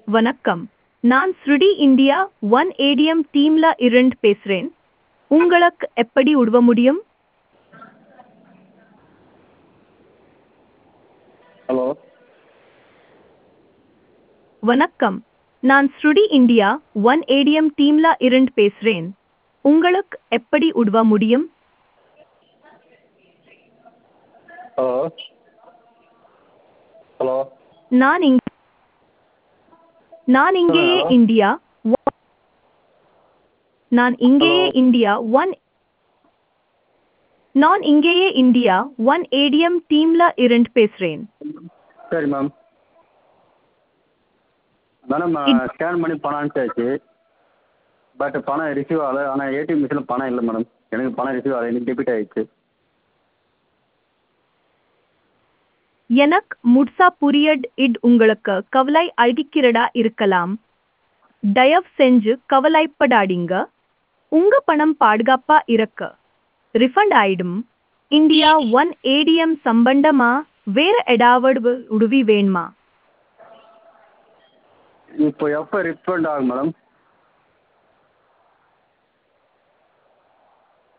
வணக்கம் நான் ஸ்ருடி இந்தியா ஒன் ஏடிஎம் டீம்ல இருந்து பேசுறேன் உங்களுக்கு எப்படி உதவ முடியும் ஹலோ வணக்கம் நான் ஸ்ருடி இந்தியா ஒன் ஏடிஎம் டீம்ல இருந்து பேசுறேன் உங்களுக்கு எப்படி உதவ முடியும் ஹலோ ஹலோ நான் இங் நான் இங்கேயே Hello. இந்தியா ஒ- நான் இங்கேயே Hello. இந்தியா ஒன் நான் இங்கேயே இந்தியா ஒன் ஏடிஎம் டீம்ல இருந்து பேசுறேன் சரி மேம் மேடம் ஸ்கேன் பண்ணி பணம் அனுப்பிச்சாச்சு பட் பணம் ரிசீவ் ஆகலை ஆனால் ஏடிஎம் மிஷினில் பணம் இல்லை மேடம் எனக்கு பணம் ரிசீவ் ஆகலை எனக்கு டெபிட் ஆயிடுச்சு எனக்கு முட்சா புரியட் இட் உங்களுக்கு கவலை அழிக்கிறதா இருக்கலாம் தயவு செஞ்சு கவலைப்படாதீங்க உங்க பணம் பாதுகாப்பா இருக்க ரிஃபண்ட் ஆயிடும் இந்தியா ஒன் ஏடிஎம் சம்பந்தமா வேற ஏதாவது உதவி வேணுமா இப்போ எப்போ ரிஃபண்ட் ஆகும் மேடம்